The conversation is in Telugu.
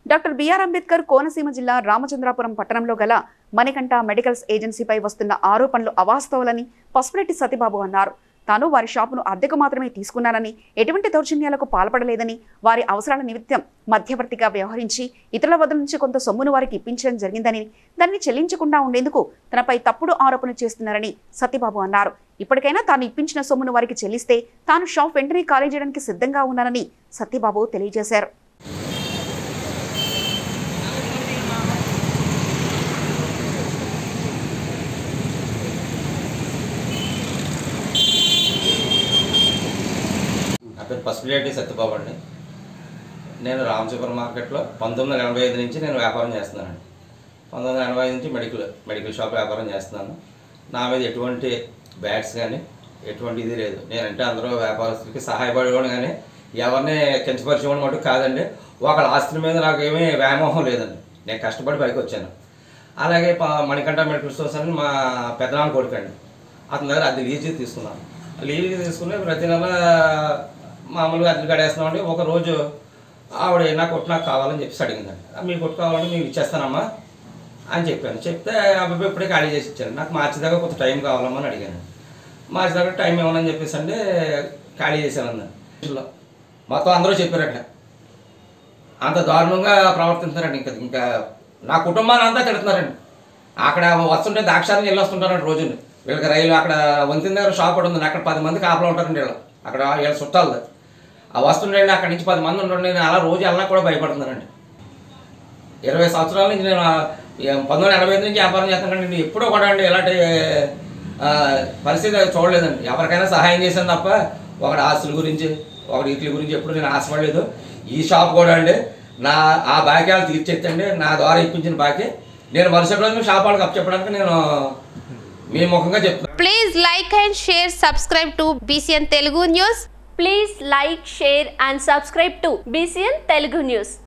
డాక్టర్ బిఆర్ అంబేద్కర్ కోనసీమ జిల్లా రామచంద్రాపురం పట్టణంలో గల మణికంఠ మెడికల్స్ ఏజెన్సీపై వస్తున్న ఆరోపణలు అవాస్తవాలని పసుపురెడ్డి సతీబాబు అన్నారు తాను వారి షాపును అద్దెకు మాత్రమే తీసుకున్నానని ఎటువంటి దౌర్జన్యాలకు పాల్పడలేదని వారి అవసరాల నిమిత్తం మధ్యవర్తిగా వ్యవహరించి ఇతరుల వద్ద నుంచి కొంత సొమ్మును వారికి ఇప్పించడం జరిగిందని దాన్ని చెల్లించకుండా ఉండేందుకు తనపై తప్పుడు ఆరోపణలు చేస్తున్నారని సత్యబాబు అన్నారు ఇప్పటికైనా తాను ఇప్పించిన సొమ్మును వారికి చెల్లిస్తే తాను షాప్ వెంటనే ఖాళీ చేయడానికి సిద్ధంగా ఉన్నానని సత్యబాబు తెలియజేశారు నా పేరు పసుపులేటి సత్యబాబు అండి నేను రామ్ సూపర్ మార్కెట్లో పంతొమ్మిది వందల ఎనభై ఐదు నుంచి నేను వ్యాపారం చేస్తున్నానండి పంతొమ్మిది వందల ఎనభై ఐదు నుంచి మెడికల్ మెడికల్ షాప్ వ్యాపారం చేస్తున్నాను నా మీద ఎటువంటి బ్యాట్స్ కానీ ఎటువంటి ఇది లేదు నేనంటే అందరూ వ్యాపారస్తులకి సహాయపడేవాడు కానీ ఎవరిని కించపరిచేవాడు మటుకు కాదండి ఒకళ్ళ ఆస్తుల మీద నాకు ఏమీ వ్యామోహం లేదండి నేను కష్టపడి పైకి వచ్చాను అలాగే ప- మణికంఠ మెడికల్ స్టోర్స్ అని మా పెద్దనాన్న కొడుకండి అతని దగ్గర అది లీజు తీసుకున్నాను లీజు తీసుకుని ప్రతి నెల మామూలుగా అద్దెలు కడేస్తున్నామండి ఒక రోజు ఆవిడ నా కొట్టు నాకు కావాలని చెప్పేసి అడిగిందండి "ఆ, మీ కొట్టు కావాలంటే మేము ఇచ్చేస్తానమ్మా అని చెప్పాను చెప్తే అబ్బాయి ఇప్పుడే ఖాళీ చేసి ఇచ్చాను నాకు మార్చి దాకా కొంత టైం కావాలమ్మా అని అడిగాను మార్చి దాకా టైం ఇవ్వనని చెప్పేసి అంటే ఖాళీ చేశాను అన్నాను మొత్తం అందరూ చెప్పారట అంత దారుణంగా ప్రవర్తిస్తున్నారండి ఇంకా ఇంకా నా కుటుంబాన్ని అంతా తిడుతున్నారండి అక్కడ వస్తుంటే దాక్షారం వెళ్ళి వస్తుంటారండి రోజుని వీళ్ళకి రైలు అక్కడ వంతిన దగ్గర షాప్ ఒకటి ఉంది అక్కడ పది మంది కాపలా ఉంటారండి వీళ్ళు అక్కడ వీళ్ళ చుట్టాలు ఆ వస్తుండే అక్కడి నుంచి పది మంది ఉంటుండే నేను అలా రోజు వెళ్ళినా కూడా భయపడుతున్నానండి ఇరవై సంవత్సరాల నుంచి నేను ఆ, ఏ, పంతొమ్మిది వందల ఎనభై ఐదు నుంచి వ్యాపారం చేస్తాను నేను ఎప్పుడూ కూడా అండి ఇలాంటి ఆ, పరిస్థితి చూడలేదండి ఎవరికైనా సహాయం చేశాను తప్ప ఒకటి ఆస్తుల గురించి ఒకటి వీటి గురించి ఎప్పుడు నేను ఆశపడలేదు ఈ షాప్ కూడా అండి నా ఆ బాక్యాలు తీర్చేచ్చండి నా ద్వారా ఇప్పించిన బాకీ నేను మరుసటి రోజు షాప్ వాళ్ళకి అప్పచెప్పడానికి నేను మీ ముఖంగా చెప్తున్నాను Please like and share, subscribe to BCN Telugu News. Please like, share and subscribe to BCN Telugu News.